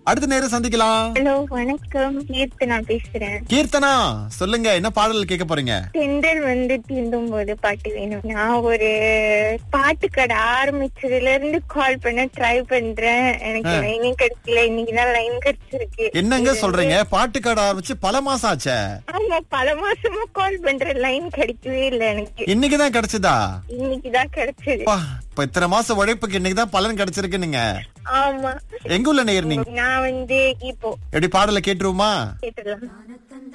அடுத்த நேரம் சந்திக்கலாம் ஹலோ வணக்கம் கீர்த்து நான் பேசுறேன் கீர்த்தனா சொல்லுங்க என்ன பாடல் கேட்க போறீங்க தென்றல் வந்து தீண்டும் போது பாட்டு வேணும் நான் ஒரு பாட்டு கடை ஆரம்பிச்சதுல இருந்து கால் பண்ண ட்ரை பண்றேன் எனக்கு லைனே கிடைக்கல இன்னைக்கு தான் லைன் கிடைச்சிருக்கு என்னங்க சொல்றீங்க பாட்டு கடை ஆரம்பிச்சு பல மாசம் ஆச்சே ஆமா பல மாசமா கால் பண்றேன் லைன் கிடைக்கவே இல்ல எனக்கு இன்னைக்குதான் கிடைச்சதா இன்னைக்குதான் கிடைச்சது அப்பா, இப்ப இத்தனை மாசம் உழைப்புக்கு இன்னைக்குதான் பலன் கிடைச்சிருக்கு நீங்க ஆமா எங்க உள்ள நேர் நீங்க நான் வந்து இப்போ எப்படி பாடலை கேட்டுருவோமா கேட்டுடலாம்